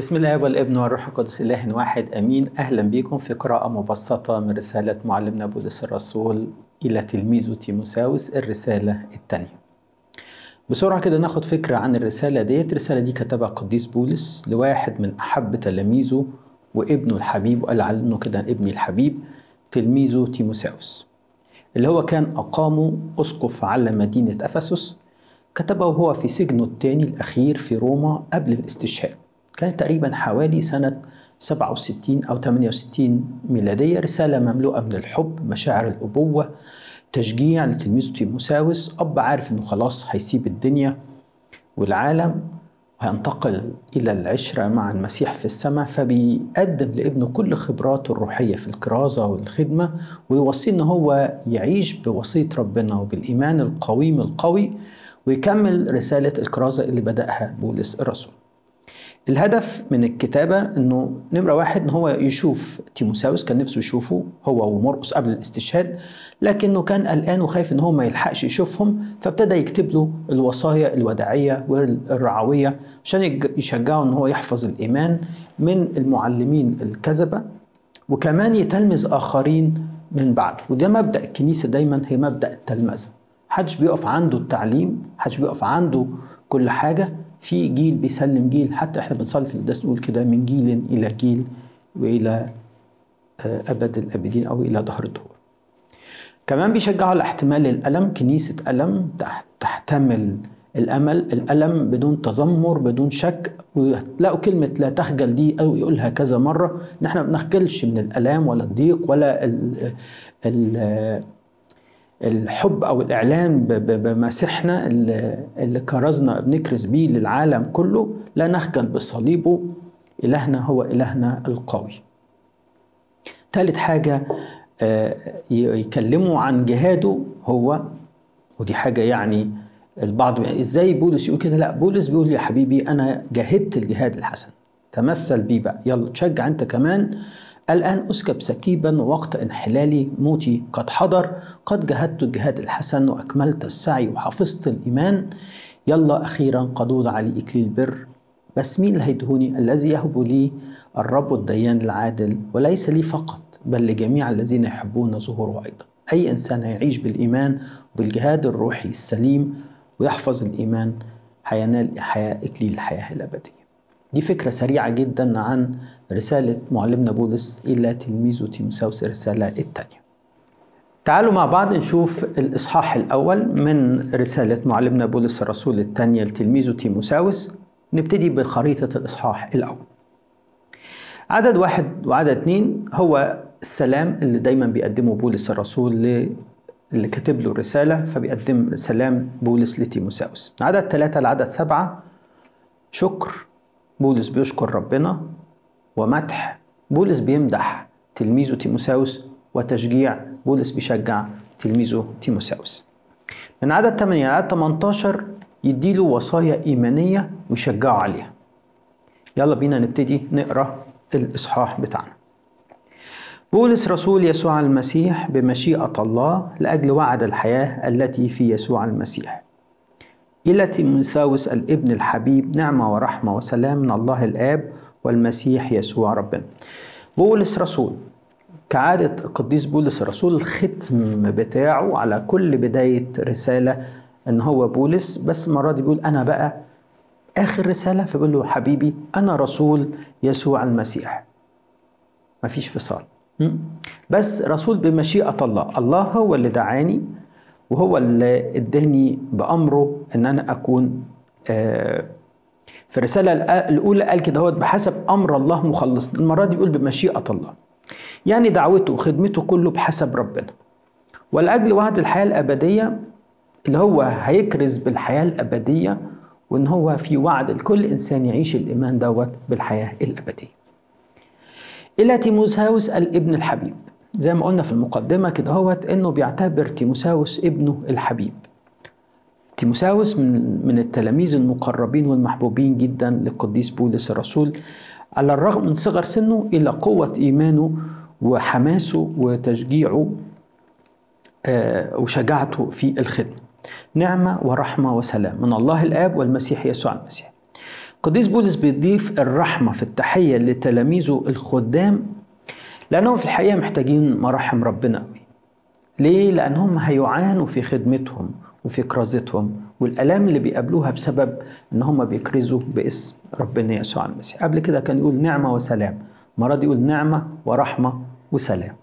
بسم الله والابن والروح القدس إله واحد أمين أهلا بكم في قراءة مبسطة من رسالة معلمنا بولس الرسول إلى تلميذه تيموساوس الرسالة الثانية بسرعة كده ناخد فكرة عن الرسالة ديت الرسالة دي كتبها قديس بولس لواحد من أحب تلاميذه وابنه الحبيب وقال عنه كده ابني الحبيب تلميذه تيموساوس اللي هو كان أقامه أسقف على مدينة أفسس كتبه هو في سجنه الثاني الأخير في روما قبل الاستشهاد كانت تقريبا حوالي سنة 67 أو 68 ميلادية رسالة مملوءة من الحب مشاعر الأبوة تشجيع لتلميذه تيموساوس أب عارف إنه خلاص هيسيب الدنيا والعالم وهينتقل إلى العشرة مع المسيح في السماء فبيقدم لابنه كل خبراته الروحية في الكرازة والخدمة ويوصيه إن هو يعيش بوصية ربنا وبالإيمان القويم القوي ويكمل رسالة الكرازة اللي بدأها بولس الرسول الهدف من الكتابة انه نمرة واحد ان هو يشوف تيموساوس كان نفسه يشوفه هو ومرقس قبل الاستشهاد لكنه كان قلقان وخايف ان هو ما يلحقش يشوفهم فابتدى يكتب له الوصايا الوداعية والرعوية عشان يشجعه ان هو يحفظ الايمان من المعلمين الكذبة وكمان يتلمذ اخرين من بعده وده مبدأ الكنيسة دايما هي مبدأ التلمذة محدش بيقف عنده التعليم محدش بيقف عنده كل حاجة في جيل بيسلم جيل حتى احنا بنصلي في القداس نقول كده من جيل الى جيل والى ابد الابدين او الى دهر الدهور. كمان بيشجعوا على احتمال الالم كنيسه الم تحتمل الامل الالم بدون تذمر بدون شك وتلاقوا كلمه لا تخجل دي او يقولها كذا مره ان احنا ما بنخجلش من الالام ولا الضيق ولا ال ال الحب او الاعلان بمسيحنا اللي كرزنا بنكرز بيه للعالم كله لا نخجل بصليبه الهنا هو الهنا القوي ثالث حاجه يكلموا عن جهاده هو ودي حاجه يعني البعض ازاي بولس يقول كده لا بولس بيقول يا حبيبي انا جاهدت الجهاد الحسن تمثل بيه بقى يلا تشجع انت كمان الآن أسكب سكيبا ووقت انحلالي موتي قد حضر قد جهدت الجهاد الحسن وأكملت السعي وحفظت الإيمان يلا أخيرا قد وضع لي إكليل بر بس مين اللي هيدهوني الذي يهب لي الرب الديان العادل وليس لي فقط بل لجميع الذين يحبون ظهوره أيضا أي إنسان هيعيش بالإيمان وبالجهاد الروحي السليم ويحفظ الإيمان هينال حياة إكليل الحياة الأبدية دي فكرة سريعة جدا عن رسالة معلمنا بولس إلى تلميذه تيموساوس الرسالة الثانية تعالوا مع بعض نشوف الإصحاح الأول من رسالة معلمنا بولس الرسول الثانية لتلميذه تيموساوس نبتدي بخريطة الإصحاح الأول عدد واحد وعدد اثنين هو السلام اللي دايما بيقدمه بولس الرسول اللي كاتب له الرسالة فبيقدم سلام بولس لتيموساوس عدد ثلاثة لعدد سبعة شكر بولس بيشكر ربنا ومدح بولس بيمدح تلميذه تيموساوس وتشجيع بولس بيشجع تلميذه تيموساوس من عدد 8 لعدد 18 يديله وصايا إيمانية ويشجعه عليها يلا بينا نبتدي نقرأ الإصحاح بتاعنا بولس رسول يسوع المسيح بمشيئة الله لأجل وعد الحياة التي في يسوع المسيح إلى تيموساوس الابن الحبيب نعمة ورحمة وسلام من الله الآب والمسيح يسوع ربنا بولس رسول كعادة القديس بولس الرسول الختم بتاعه على كل بداية رسالة ان هو بولس بس المرة دي بيقول انا بقى اخر رسالة فبيقول له حبيبي انا رسول يسوع المسيح مفيش فصال بس رسول بمشيئة الله الله هو اللي دعاني وهو اللي اداني بأمره ان انا اكون آه في الرسالة الأولى قال كده هو بحسب أمر الله مخلص المرة دي بيقول بمشيئة الله يعني دعوته وخدمته كله بحسب ربنا ولأجل وعد الحياة الأبدية اللي هو هيكرز بالحياة الأبدية وإن هو في وعد لكل إنسان يعيش الإيمان دوت بالحياة الأبدية إلى تيموساوس الابن الحبيب زي ما قلنا في المقدمة كده هوت إنه بيعتبر تيموساوس ابنه الحبيب تيموساوس من من التلاميذ المقربين والمحبوبين جدا للقديس بولس الرسول على الرغم من صغر سنه إلى قوة إيمانه وحماسه وتشجيعه وشجاعته في الخدمة نعمة ورحمة وسلام من الله الآب والمسيح يسوع المسيح قديس بولس بيضيف الرحمة في التحية لتلاميذه الخدام لأنهم في الحقيقة محتاجين مراحم ربنا قوي ليه؟ لأنهم هيعانوا في خدمتهم وفي كرازتهم والآلام اللي بيقابلوها بسبب إن هم بيكرزوا باسم ربنا يسوع المسيح قبل كده كان يقول نعمة وسلام مرة دي يقول نعمة ورحمة وسلام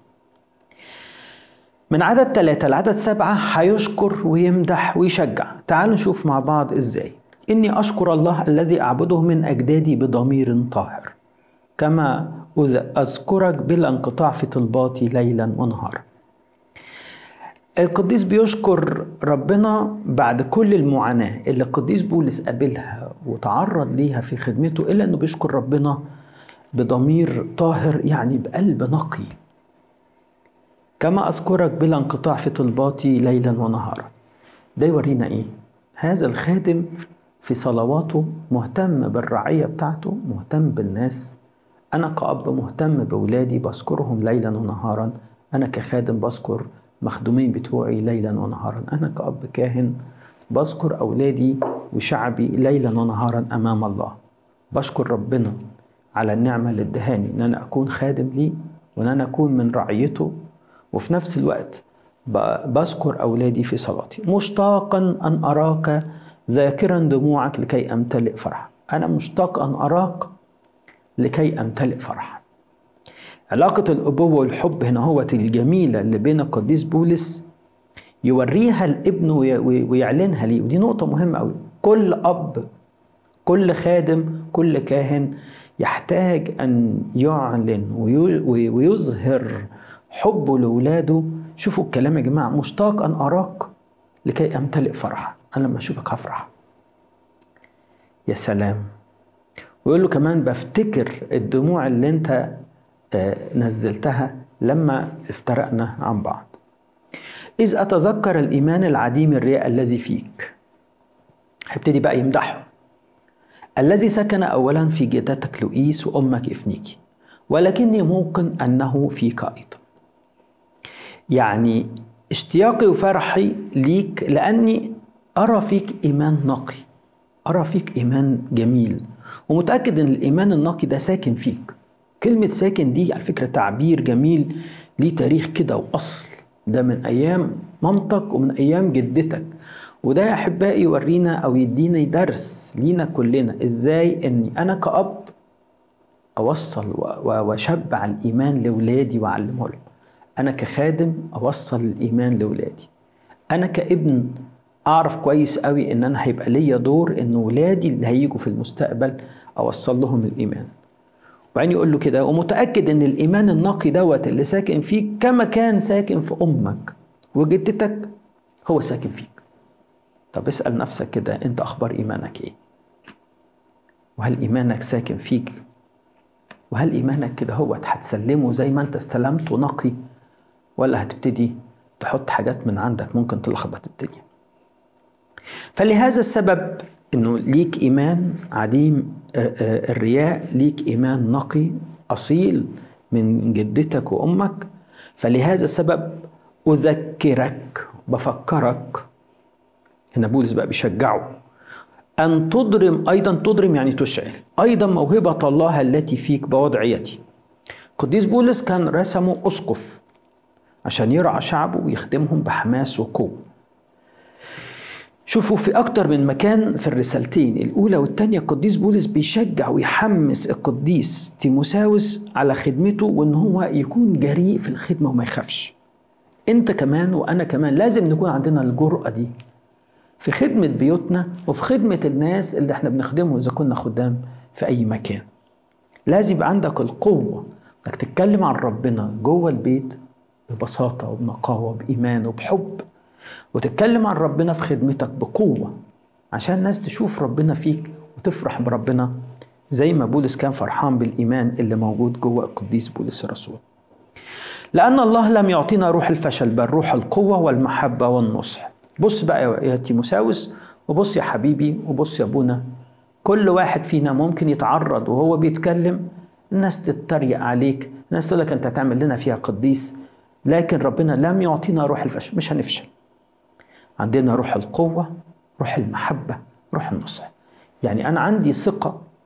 من عدد ثلاثة لعدد سبعة هيشكر ويمدح ويشجع تعالوا نشوف مع بعض ازاي إني أشكر الله الذي أعبده من أجدادي بضمير طاهر كما أذكرك بلا انقطاع في طلباتي ليلا ونهارا القديس بيشكر ربنا بعد كل المعاناة اللي القديس بولس قابلها وتعرض ليها في خدمته إلا أنه بيشكر ربنا بضمير طاهر يعني بقلب نقي كما أذكرك بلا انقطاع في طلباتي ليلا ونهارا ده يورينا إيه؟ هذا الخادم في صلواته مهتم بالرعية بتاعته مهتم بالناس أنا كأب مهتم بولادي بذكرهم ليلا ونهارا أنا كخادم بذكر مخدومين بتوعي ليلا ونهارا أنا كأب كاهن بذكر أولادي وشعبي ليلا ونهارا أمام الله بشكر ربنا على النعمة اللي ادهاني إن أنا أكون خادم ليه وإن أنا أكون من رعيته وفي نفس الوقت بذكر أولادي في صلاتي مشتاقا أن أراك ذاكرا دموعك لكي أمتلئ فرحا أنا مشتاق أن أراك لكي أمتلئ فرحا علاقة الأبوة والحب هنا هو الجميلة اللي بين القديس بولس يوريها الابن ويعلنها ليه ودي نقطة مهمة أوي كل أب كل خادم كل كاهن يحتاج أن يعلن ويظهر حبه لولاده شوفوا الكلام يا جماعة مشتاق أن أراك لكي أمتلئ فرحا أنا لما أشوفك هفرح يا سلام ويقول له كمان بفتكر الدموع اللي أنت نزلتها لما افترقنا عن بعض إذ أتذكر الإيمان العديم الرياء الذي فيك هيبتدي بقى يمدحه الذي سكن أولا في جدتك لؤيس وأمك إفنيكي ولكني موقن أنه فيك أيضا يعني اشتياقي وفرحي ليك لأني أرى فيك إيمان نقي أرى فيك إيمان جميل ومتأكد أن الإيمان النقي ده ساكن فيك كلمة ساكن دي على فكرة تعبير جميل ليه تاريخ كده وأصل ده من أيام مامتك ومن أيام جدتك وده يا أحبائي يورينا أو يدينا درس لينا كلنا إزاي أني أنا كأب أوصل وأشبع الإيمان لولادي وأعلمه لهم أنا كخادم أوصل الإيمان لولادي أنا كابن أعرف كويس قوي إن أنا هيبقى ليا دور إن ولادي اللي هيجوا في المستقبل أوصل لهم الإيمان وبعدين يقول له كده ومتأكد إن الإيمان النقي دوت اللي ساكن فيك كما كان ساكن في أمك وجدتك هو ساكن فيك طب اسأل نفسك كده أنت أخبار إيمانك إيه؟ وهل إيمانك ساكن فيك؟ وهل إيمانك كده هو هتسلمه زي ما أنت استلمته نقي ولا هتبتدي تحط حاجات من عندك ممكن تلخبط الدنيا فلهذا السبب انه ليك ايمان عديم الرياء ليك ايمان نقي اصيل من جدتك وامك فلهذا السبب اذكرك بفكرك هنا بولس بقى بيشجعه ان تضرم ايضا تضرم يعني تشعل ايضا موهبه الله التي فيك بوضعيتي قديس بولس كان رسمه اسقف عشان يرعى شعبه ويخدمهم بحماس وقوه شوفوا في أكتر من مكان في الرسالتين الأولى والثانية القديس بولس بيشجع ويحمس القديس تيموساوس على خدمته وإن هو يكون جريء في الخدمة وما يخافش أنت كمان وأنا كمان لازم نكون عندنا الجرأة دي في خدمة بيوتنا وفي خدمة الناس اللي احنا بنخدمهم إذا كنا خدام في أي مكان لازم يبقى عندك القوة إنك تتكلم عن ربنا جوه البيت ببساطة وبنقاوة بإيمان وبحب وتتكلم عن ربنا في خدمتك بقوة عشان الناس تشوف ربنا فيك وتفرح بربنا زي ما بولس كان فرحان بالإيمان اللي موجود جوه القديس بولس الرسول لأن الله لم يعطينا روح الفشل بل روح القوة والمحبة والنصح بص بقى يا تيموساوس وبص يا حبيبي وبص يا ابونا كل واحد فينا ممكن يتعرض وهو بيتكلم الناس تتريق عليك الناس تقول لك انت هتعمل لنا فيها قديس لكن ربنا لم يعطينا روح الفشل مش هنفشل عندنا روح القوة روح المحبة روح النصح يعني أنا عندي ثقة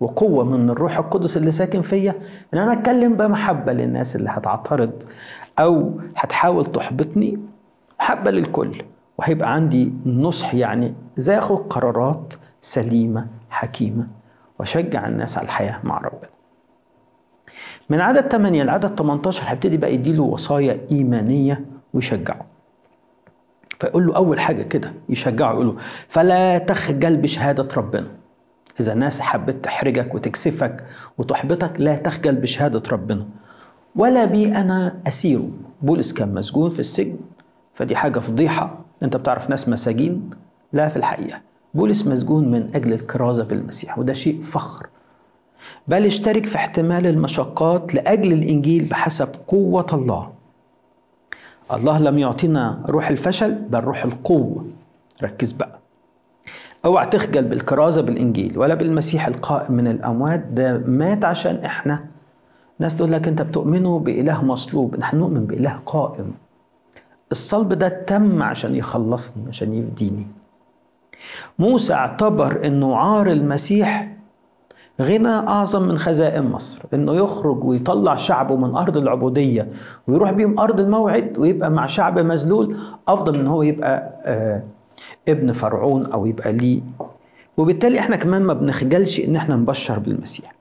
وقوة من الروح القدس اللي ساكن فيا ان انا اتكلم بمحبة للناس اللي هتعترض او هتحاول تحبطني محبة للكل وهيبقى عندي نصح يعني ازاي اخد قرارات سليمة حكيمة واشجع الناس على الحياة مع ربنا من عدد 8 لعدد 18 هيبتدي بقى يديله وصايا إيمانية ويشجعه فيقول له أول حاجة كده يشجعه يقول له فلا تخجل بشهادة ربنا إذا الناس حبت تحرجك وتكسفك وتحبطك لا تخجل بشهادة ربنا ولا بي أنا أسيره بولس كان مسجون في السجن فدي حاجة فضيحة أنت بتعرف ناس مساجين لا في الحقيقة بولس مسجون من أجل الكرازة بالمسيح وده شيء فخر بل اشترك في احتمال المشقات لاجل الانجيل بحسب قوه الله الله لم يعطينا روح الفشل بل روح القوه ركز بقى اوعى تخجل بالكرازه بالانجيل ولا بالمسيح القائم من الاموات ده مات عشان احنا ناس تقول لك انت بتؤمنوا باله مصلوب نحن نؤمن باله قائم الصلب ده تم عشان يخلصني عشان يفديني موسى اعتبر انه عار المسيح غنى أعظم من خزائن مصر إنه يخرج ويطلع شعبه من أرض العبودية ويروح بيهم أرض الموعد ويبقى مع شعب مذلول أفضل من هو يبقى آه ابن فرعون أو يبقى ليه وبالتالي احنا كمان ما بنخجلش إن احنا نبشر بالمسيح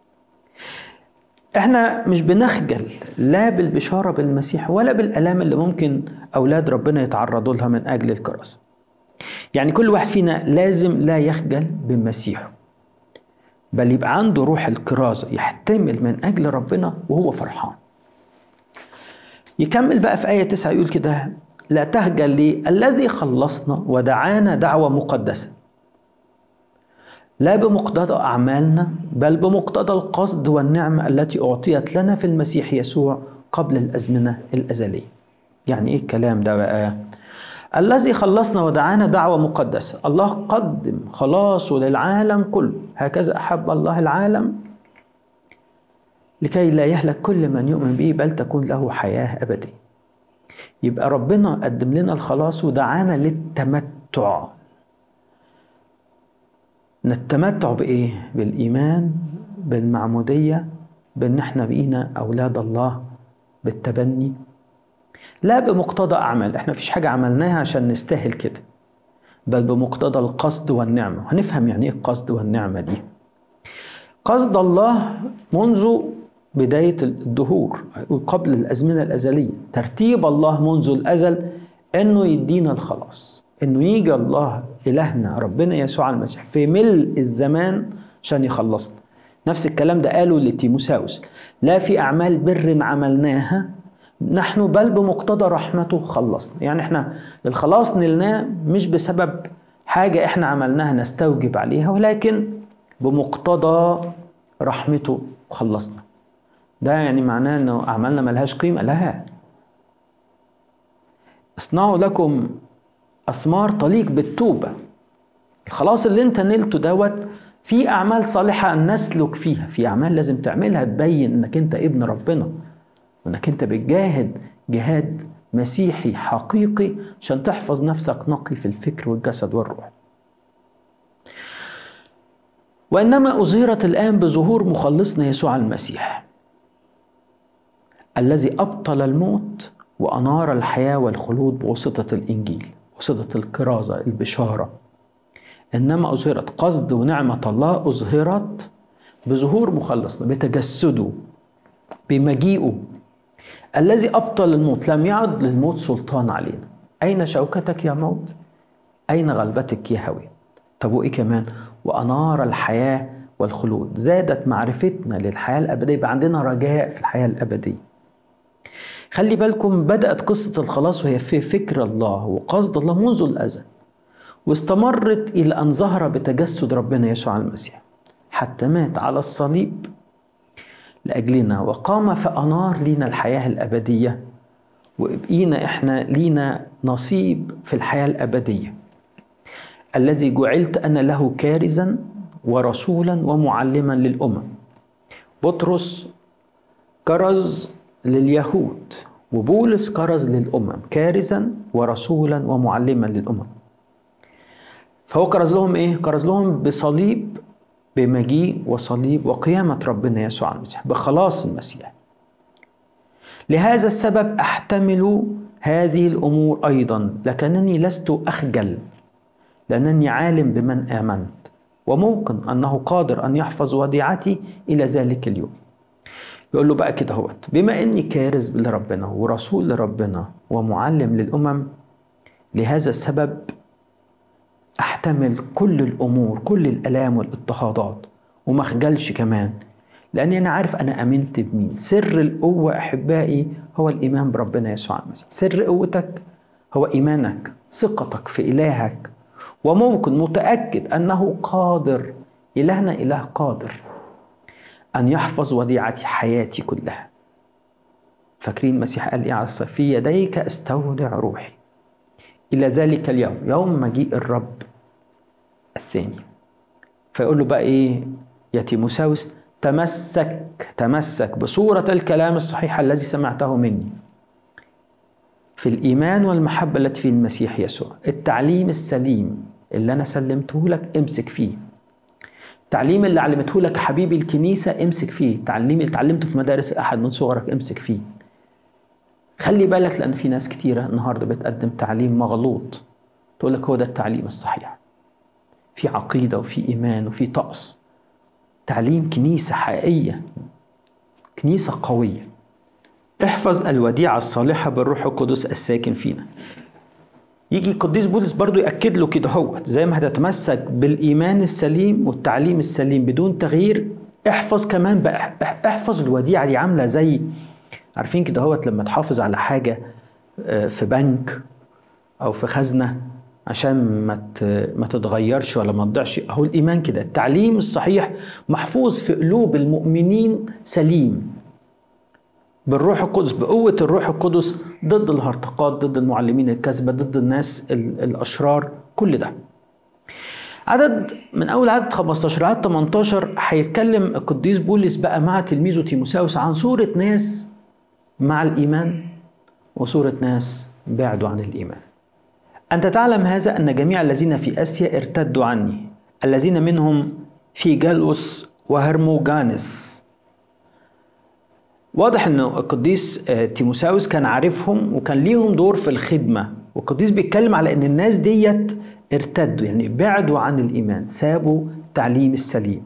احنا مش بنخجل لا بالبشارة بالمسيح ولا بالآلام اللي ممكن أولاد ربنا يتعرضوا لها من أجل الكراسة يعني كل واحد فينا لازم لا يخجل بمسيحه بل يبقى عنده روح الكرازة يحتمل من أجل ربنا وهو فرحان يكمل بقى في آية 9 يقول كده لا تهجل لي الذي خلصنا ودعانا دعوة مقدسة لا بمقتضى أعمالنا بل بمقتضى القصد والنعمة التي أعطيت لنا في المسيح يسوع قبل الأزمنة الأزلية يعني إيه الكلام ده بقى الذي خلصنا ودعانا دعوة مقدسة الله قدم خلاصه للعالم كله هكذا أحب الله العالم لكي لا يهلك كل من يؤمن به بل تكون له حياة أبدية يبقى ربنا قدم لنا الخلاص ودعانا للتمتع نتمتع بإيه؟ بالإيمان بالمعمودية بأن احنا بقينا أولاد الله بالتبني لا بمقتضى أعمال احنا فيش حاجة عملناها عشان نستاهل كده بل بمقتضى القصد والنعمة هنفهم يعني ايه القصد والنعمة دي قصد الله منذ بداية الدهور قبل الأزمنة الأزلية ترتيب الله منذ الأزل أنه يدينا الخلاص أنه يجي الله إلهنا ربنا يسوع المسيح في ملء الزمان عشان يخلصنا نفس الكلام ده قاله لتيموساوس لا في أعمال بر عملناها نحن بل بمقتضى رحمته خلصنا يعني احنا الخلاص نلناه مش بسبب حاجة احنا عملناها نستوجب عليها ولكن بمقتضى رحمته خلصنا ده يعني معناه انه اعمالنا ملهاش قيمة لا اصنعوا لكم اثمار تليق بالتوبة الخلاص اللي انت نلته دوت في اعمال صالحة نسلك فيها في اعمال لازم تعملها تبين انك انت ابن ربنا وانك انت بتجاهد جهاد مسيحي حقيقي عشان تحفظ نفسك نقي في الفكر والجسد والروح وانما اظهرت الان بظهور مخلصنا يسوع المسيح الذي ابطل الموت وانار الحياه والخلود بواسطه الانجيل واسطه الكرازه البشاره انما اظهرت قصد ونعمه الله اظهرت بظهور مخلصنا بتجسده بمجيئه الذي أبطل الموت لم يعد للموت سلطان علينا أين شوكتك يا موت أين غلبتك يا هوي طب وإيه كمان وأنار الحياة والخلود زادت معرفتنا للحياة الأبدية يبقى عندنا رجاء في الحياة الأبدية خلي بالكم بدأت قصة الخلاص وهي في فكر الله وقصد الله منذ الأزل واستمرت إلى أن ظهر بتجسد ربنا يسوع المسيح حتى مات على الصليب لأجلنا وقام فأنار لينا الحياة الأبدية وبقينا إحنا لينا نصيب في الحياة الأبدية الذي جعلت أنا له كارزا ورسولا ومعلما للأمم بطرس كرز لليهود وبولس كرز للأمم كارزا ورسولا ومعلما للأمم فهو كرز لهم إيه؟ كرز لهم بصليب بمجيء وصليب وقيامة ربنا يسوع المسيح بخلاص المسيح لهذا السبب أحتمل هذه الأمور أيضا لكنني لست أخجل لأنني عالم بمن آمنت وممكن أنه قادر أن يحفظ وديعتي إلى ذلك اليوم يقول له بقى كده هوت بما اني كارز لربنا ورسول لربنا ومعلم للامم لهذا السبب احتمل كل الامور كل الالام والاضطهادات وما اخجلش كمان لاني انا عارف انا امنت بمين سر القوه احبائي هو الايمان بربنا يسوع المسيح سر قوتك هو ايمانك ثقتك في الهك وممكن متاكد انه قادر الهنا اله قادر أن يحفظ وديعة حياتي كلها فاكرين المسيح قال إيه على في يديك أستودع روحي إلى ذلك اليوم يوم مجيء الرب الثاني فيقول له بقى إيه يا تيموساوس تمسك تمسك بصورة الكلام الصحيح الذي سمعته مني في الإيمان والمحبة التي في المسيح يسوع التعليم السليم اللي أنا سلمته لك امسك فيه التعليم اللي علمته لك حبيبي الكنيسة امسك فيه التعليم اللي اتعلمته في مدارس الأحد من صغرك امسك فيه خلي بالك لأن في ناس كتيرة النهاردة بتقدم تعليم مغلوط تقول لك هو ده التعليم الصحيح في عقيدة وفي إيمان وفي طقس تعليم كنيسة حقيقية كنيسة قوية احفظ الوديعة الصالحة بالروح القدس الساكن فينا يجي القديس بولس برضو يأكد له كده هو زي ما هتتمسك بالإيمان السليم والتعليم السليم بدون تغيير احفظ كمان بقى احفظ الوديعة دي عاملة زي عارفين كده هوت لما تحافظ على حاجة في بنك أو في خزنة عشان ما ما تتغيرش ولا ما تضيعش اهو الايمان كده التعليم الصحيح محفوظ في قلوب المؤمنين سليم بالروح القدس بقوة الروح القدس ضد الهرطقات ضد المعلمين الكذبة ضد الناس الأشرار كل ده عدد من أول عدد 15 عدد 18 هيتكلم القديس بولس بقى مع تلميذه تيموساوس عن صورة ناس مع الإيمان وصورة ناس بعدوا عن الإيمان أنت تعلم هذا أن جميع الذين في آسيا ارتدوا عني الذين منهم في جلوس وهرموجانس واضح انه القديس تيموساوس كان عارفهم وكان ليهم دور في الخدمه والقديس بيتكلم على ان الناس ديت ارتدوا يعني بعدوا عن الايمان سابوا التعليم السليم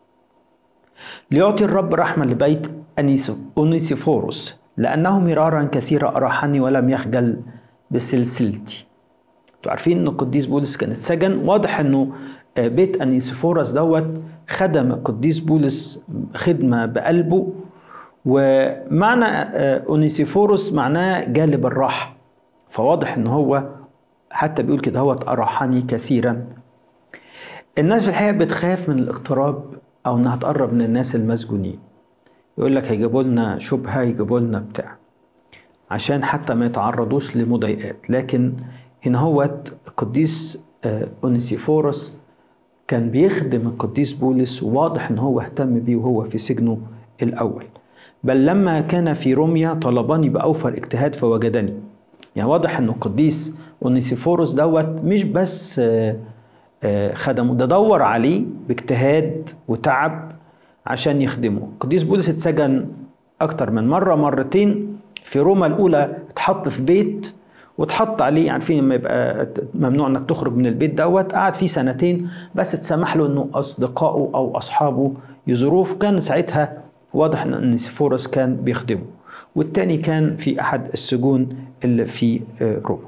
ليعطي الرب رحمه لبيت اونيسيفوروس لانه مرارا كثيرا اراحني ولم يخجل بسلسلتي انتوا عارفين ان القديس بولس كان اتسجن واضح انه بيت انيسيفوروس دوت خدم القديس بولس خدمه بقلبه ومعنى اونيسيفوروس معناه جالب الراحه فواضح ان هو حتى بيقول كده هو اراحني كثيرا الناس في الحقيقه بتخاف من الاقتراب او انها تقرب من الناس المسجونين يقول لك هيجيبوا لنا شبهه يجيبوا لنا بتاع عشان حتى ما يتعرضوش لمضايقات لكن هنا هو القديس اونيسيفوروس كان بيخدم القديس بولس وواضح ان هو اهتم بيه وهو في سجنه الاول بل لما كان في روميا طلبني بأوفر اجتهاد فوجدني يعني واضح أنه القديس اونيسيفوروس دوت مش بس خدمه ده دور عليه باجتهاد وتعب عشان يخدمه القديس بولس اتسجن أكتر من مرة مرتين في روما الأولى اتحط في بيت واتحط عليه يعني في لما يبقى ممنوع انك تخرج من البيت دوت قعد فيه سنتين بس اتسمح له انه اصدقائه او اصحابه يزوروه كان ساعتها واضح ان نسيفورس كان بيخدمه والتاني كان في احد السجون اللي في روما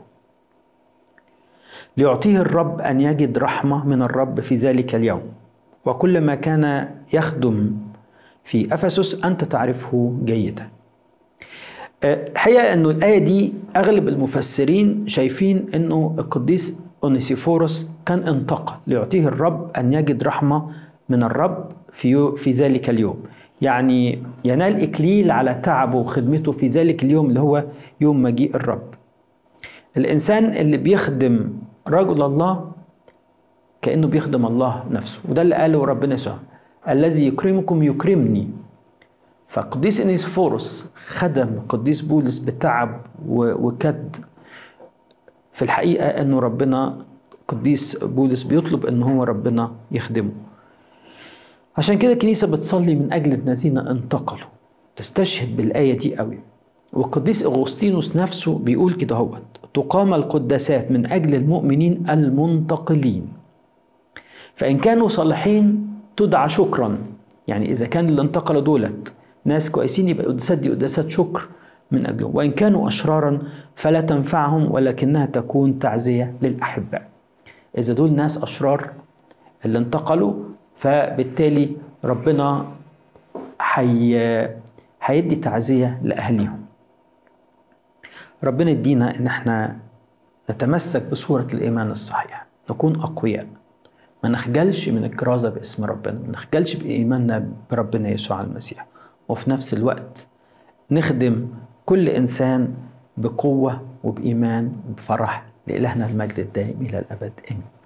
ليعطيه الرب ان يجد رحمه من الرب في ذلك اليوم وكل ما كان يخدم في افسس انت تعرفه جيدا الحقيقه انه الايه دي اغلب المفسرين شايفين انه القديس اونيسيفوروس كان انتقل ليعطيه الرب ان يجد رحمه من الرب في في ذلك اليوم يعني ينال إكليل على تعبه وخدمته في ذلك اليوم اللي هو يوم مجيء الرب الإنسان اللي بيخدم رجل الله كأنه بيخدم الله نفسه وده اللي قاله ربنا يسوع الذي يكرمكم يكرمني فقديس انيسفورس خدم قديس بولس بتعب وكد في الحقيقة أنه ربنا قديس بولس بيطلب أن هو ربنا يخدمه عشان كده الكنيسة بتصلي من أجل الذين انتقلوا تستشهد بالآية دي قوي والقديس أغسطينوس نفسه بيقول كده هوت تقام القداسات من أجل المؤمنين المنتقلين فإن كانوا صالحين تدعى شكرا يعني إذا كان اللي انتقلوا دولت ناس كويسين يبقى القداسات دي قداسات شكر من أجلهم وإن كانوا أشرارا فلا تنفعهم ولكنها تكون تعزية للأحباء إذا دول ناس أشرار اللي انتقلوا فبالتالي ربنا حي... هيدي تعزية لأهليهم ربنا يدينا إن احنا نتمسك بصورة الإيمان الصحيح نكون أقوياء ما نخجلش من الكرازة باسم ربنا ما نخجلش بإيماننا بربنا يسوع المسيح وفي نفس الوقت نخدم كل إنسان بقوة وبإيمان وبفرح لإلهنا المجد الدائم إلى الأبد آمين